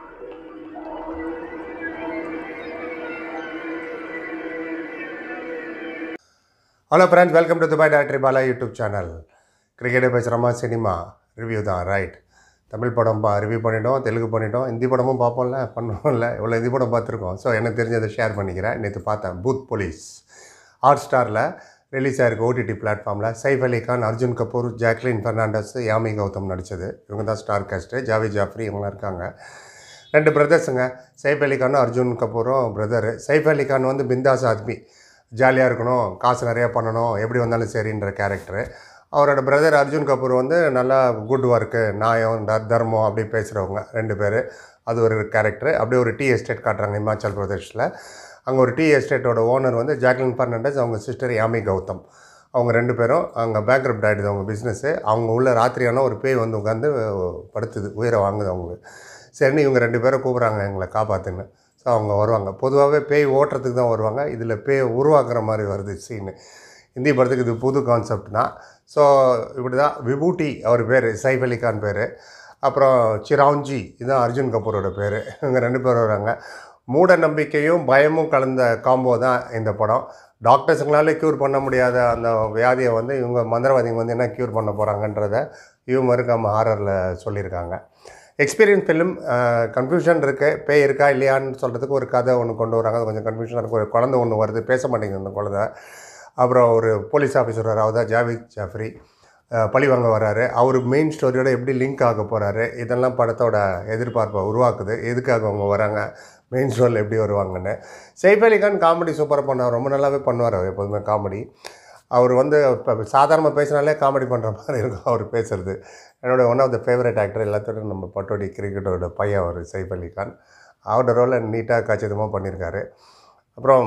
hello friends welcome to Dubai டாக்டரி Bala YouTube channel கிரிக்கெட்டை பேசுகிறோமா சினிமா ரிவ்யூ தான் ரைட் தமிழ் படம் பா ரிவ்யூ பண்ணிட்டோம் தெலுங்கு பண்ணிட்டோம் ஹிந்தி படமும் பார்ப்போம்ல பண்ணுவோம்ல இவ்வளோ ஹிந்தி படம் பார்த்துருக்கோம் ஸோ எனக்கு தெரிஞ்சதை ஷேர் பண்ணிக்கிறேன் நேற்று பார்த்தேன் பூத் போலீஸ் ஹாட் ஸ்டாரில் ரிலீஸ் ஆயிருக்கு ஓடிடி பிளாட்ஃபார்மில் சைஃப் அலி கான் அர்ஜுன் கபூர் ஜாக்லின் ஃபெர்னாண்டஸ் யாமி கௌதம் நடித்தது இவங்க தான் ஸ்டார் காஸ்ட்டு ஜாவேத் ஜாஃப்ரி இவங்களாம் இருக்காங்க ரெண்டு பிரதர்ஸுங்க சைஃப் அலி கானும் அர்ஜுன் கபூரும் பிரதரு சைஃப் அலி கான் வந்து பிந்தாஸ் ஆத்மி ஜாலியாக இருக்கணும் காசு நிறையா பண்ணணும் எப்படி வந்தாலும் சரின்ற கேரக்டரு அவரோட பிரதர் அர்ஜுன் கபூர் வந்து நல்லா குட் ஒர்க்கு நியாயம் த- தர்மம் அப்படி பேசுகிறவங்க ரெண்டு பேர் அது ஒரு கேரக்டர் அப்படியே ஒரு டீ எஸ்டேட் காட்டுறாங்க இமாச்சல் பிரதேஷில் அங்கே ஒரு டீ எஸ்டேட்டோட ஓனர் வந்து ஜாக்லின் ஃபர்னாண்டஸ் அவங்க சிஸ்டர் யாமி கௌதம் அவங்க ரெண்டு பேரும் அங்கே பேங்க்ரப்ட் ஆகிடுது அவங்க பிஸ்னஸ்ஸு அவங்க உள்ள ராத்திரியான ஒரு பேய் வந்து உட்காந்து படுத்துது உயிரை வாங்குது அவங்களுக்கு சரின்னு இவங்க ரெண்டு பேரும் கூப்பிட்றாங்க எங்களை காப்பாற்றுன்னு ஸோ அவங்க வருவாங்க பொதுவாகவே பேய் ஓட்டுறதுக்கு தான் வருவாங்க இதில் பேய் உருவாக்குற மாதிரி வருது சீனு ஹிந்தி படத்துக்கு இது புது கான்செப்ட் தான் ஸோ இப்படி தான் விபூட்டி அவர் பேர் சைஃப் அலி கான் பேர் அப்புறம் சிராவ்ஜி இதுதான் அர்ஜுன் கபூரோட பேர் இவங்க ரெண்டு பேரும் வராங்க மூட நம்பிக்கையும் பயமும் கலந்த காம்போ தான் இந்த படம் டாக்டர்ஸுங்களால க்யூர் பண்ண முடியாத அந்த வியாதியை வந்து இவங்க மந்திரவாதிங்க வந்து என்ன க்யூர் பண்ண போகிறாங்கன்றத ஹியூமருக்கு நம்ம ஹாரரில் சொல்லியிருக்காங்க எக்ஸ்பீரியன்ஸ் ஃபிலிம் கன்ஃபியூஷன் இருக்குது பேய் இருக்கா இல்லையான்னு சொல்கிறதுக்கு ஒரு கதை ஒன்று கொண்டு வராங்க அது கொஞ்சம் கன்ஃபியூஷனாக இருக்குது ஒரு குழந்தை ஒன்று வருது பேச மாட்டேங்குது அந்த குழந்தை அப்புறம் ஒரு போலீஸ் ஆஃபீஸர் வராது தான் ஜாவேத் ஜாஃப்ரி அஹ், பழி வாங்க வராரு அவர் மெயின் ஸ்டோரியோட எப்படி லிங்க் ஆக போகிறாரு இதெல்லாம் படத்தோட எதிர்பார்ப்பை உருவாக்குது எதுக்காக அவங்க வராங்க மெயின் ஸ்டோரியில் எப்படி வருவாங்கன்னு சைஃப் அலி கான் காமெடி சூப்பராக பண்ணுவார் ரொம்ப நல்லாவே பண்ணுவார் அவர் எப்போதுமே காமெடி அவர் வந்து இப்போ சாதாரணமாக பேசினாலே காமெடி பண்ணுற மாதிரி இருக்கும் அவர் பேசுகிறது என்னோட one of the favourite actor எல்லாத்தோட நம்ம பட்டோடி கிரிக்கெட்டோட பையன் அவர் சைஃப் அலி கான் அவரோட ரோலை நீட்டாக கச்சிதமாக பண்ணியிருக்காரு அப்புறம்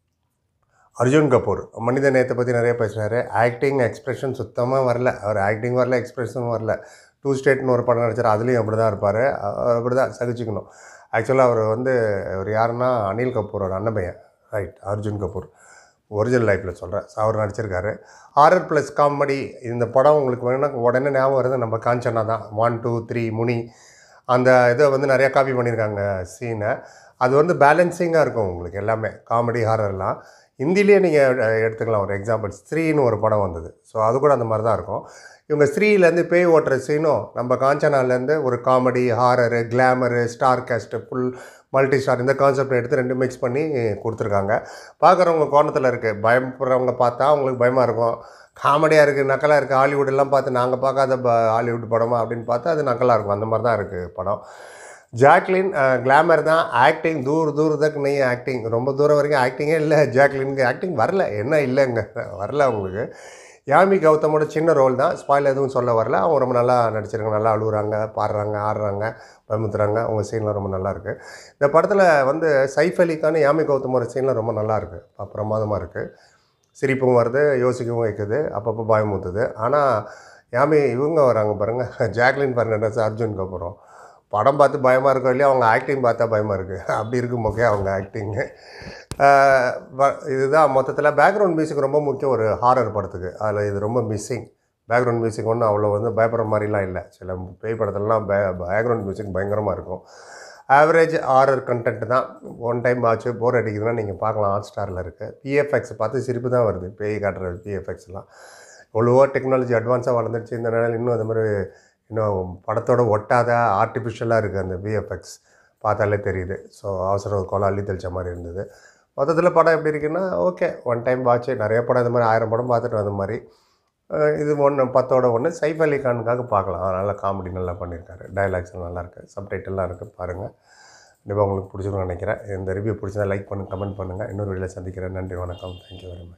அர்ஜுன் கபூர் மனித நேயத்தை பற்றி நிறைய பேசுனார் ஆக்டிங் எக்ஸ்பிரஷன் சுத்தமாக வரல அவர் ஆக்டிங் வரல எக்ஸ்பிரஷன் வரல டூ ஸ்டேட்னு ஒரு படம் நடிச்சார் அதுலேயும் அப்படி தான் இருப்பார் அப்படி தான் சகிச்சுக்கணும் ஆக்சுவலாக அவர் வந்து அவர் யாருன்னா அனில் கபூரோட அண்ணன் பையன் ரைட் அர்ஜுன் கபூர் ஒரிஜினல் லைஃப்பில் சொல்கிறேன் அவர் நடிச்சிருக்காரு ஹாரர் ப்ளஸ் காமெடி இந்த படம் உங்களுக்கு வேணும்னா உடனே ஞாபகம் வருது நம்ம காஞ்சனா தான் ஒன் டூ த்ரீ முனி அந்த இதை வந்து நிறையா காப்பி பண்ணியிருக்காங்க சீனை அது வந்து பேலன்சிங்காக இருக்கும் உங்களுக்கு எல்லாமே காமெடி ஹாரர்லாம் ஹிந்திலேயே நீங்கள் எடுத்துக்கலாம் ஒரு எக்ஸாம்பிள் ஸ்த்ரீன்னு ஒரு படம் வந்தது ஸோ அது கூட அந்த மாதிரி தான் இருக்கும் இவங்க ஸ்த்ரீலேருந்து பேய் ஓட்டுற சீனும் நம்ம காஞ்சனாலேருந்து ஒரு comedy horror glamour star cast full multi star இந்த கான்செப்ட் எடுத்து ரெண்டு மிக்ஸ் பண்ணி கொடுத்துருக்காங்க பார்க்குறவங்க கோணத்தில் இருக்குது பயப்படுறவங்க பார்த்தா அவங்களுக்கு பயமாக இருக்கும் காமெடியாக இருக்குது நக்கலாக இருக்குது ஹாலிவுட் எல்லாம் பார்த்து நாங்கள் பார்க்காத ப ஹாலிவுட் படமா அப்படின்னு பார்த்தா அது நக்கலாக இருக்கும் அந்த மாதிரி தான் இருக்குது படம் ஜாக்லின் கிளாமர் தான் ஆக்டிங் தூர தூரத்துக்கு நெய் ஆக்டிங் ரொம்ப தூரம் வரைக்கும் ஆக்டிங்கே இல்லை ஜாக்லினுக்கு ஆக்டிங் வரல என்ன இல்லைங்க வரல அவங்களுக்கு யாமி கௌதமோட சின்ன ரோல் தான் ஸ்பாயில் எதுவும் சொல்ல வரல அவங்க ரொம்ப நல்லா நடிச்சிருக்காங்க நல்லா அழுகுறாங்க பாடுறாங்க ஆடுறாங்க பயமுத்துறாங்க அவங்க சீன்லாம் ரொம்ப நல்லா இருக்குது இந்த படத்தில் வந்து சைஃப் அலி கான் யாமி கௌதமோட சீன்லாம் ரொம்ப நல்லா இருக்குது பிரமாதமாக இருக்குது சிரிப்பும் வருது யோசிக்கவும் வைக்குது அப்பப்போ பயமுத்துது ஆனால் யாமி இவங்க வராங்க பாருங்கள் ஜாக்லின் ஃபெர்னாண்டஸ் அர்ஜுன் கபூரும் படம் பார்த்து பயமாக இருக்கும் இல்லையா அவங்க ஆக்டிங் பார்த்தா பயமாக இருக்குது அப்படி இருக்கும் ஓகே அவங்க ஆக்டிங்கு இதுதான் மொத்தத்தில் பேக்ரவுண்ட் மியூசிக் ரொம்ப முக்கியம் ஒரு ஹாரர் படத்துக்கு அதில் இது ரொம்ப மிஸ்ஸிங் பேக்ரவுண்ட் மியூசிக் ஒன்றும் அவ்வளோ வந்து பயப்படுற மாதிரிலாம் இல்லை சில பேய் படத்துலலாம் பே பேக்ரவுண்ட் மியூசிக் பயங்கரமாக இருக்கும் ஆவரேஜ் ஹாரர் கண்டென்ட் தான் ஒன் டைம் ஆச்சு போர் அடிக்குதுன்னா நீங்கள் பார்க்கலாம் ஹாட் ஸ்டாரில் இருக்குது பிஎஃப்எக்ஸ் பார்த்து சிரிப்பு தான் வருது பேய் காட்டுற பிஎஃப்எக்ஸ்லாம் எவ்வளவோ டெக்னாலஜி அட்வான்ஸாக வளர்ந்துருச்சு இந்த நேரம் இன்னும் அந்த மாதிரி இன்னும் படத்தோட ஒட்டாத ஆர்டிஃபிஷியலாக இருக்குது அந்த பிஎஃப்எக்ஸ் பார்த்தாலே தெரியுது ஸோ அவசர கோலம் அள்ளி தெளிச்ச மாதிரி இருந்தது மொத்தத்தில் படம் எப்படி இருக்குன்னா ஓகே ஒன் டைம் வாட்ச் நிறைய படம் இந்த மாதிரி ஆயிரம் படம் பார்த்துட்டு வந்த மாதிரி அஹ் இது ஒன்று பத்தோட ஒன்று சைஃப் அலி கானுக்காக பார்க்கலாம் நல்லா காமெடி நல்லா பண்ணியிருக்காரு டைலாக்ஸ் நல்லா இருக்குது சப்டைட்டெல்லாம் இருக்குது பாருங்கள் கண்டிப்பாக உங்களுக்கு பிடிச்சிருக்கும்னு நினைக்கிறேன் இந்த ரிவ்யூ பிடிச்சதா லைக் பண்ணுங்கள் கமெண்ட் பண்ணுங்கள் இன்னொரு வீடியோவில் சந்திக்கிறேன் நன்றி வணக்கம் தேங்க்யூ வெரி மச்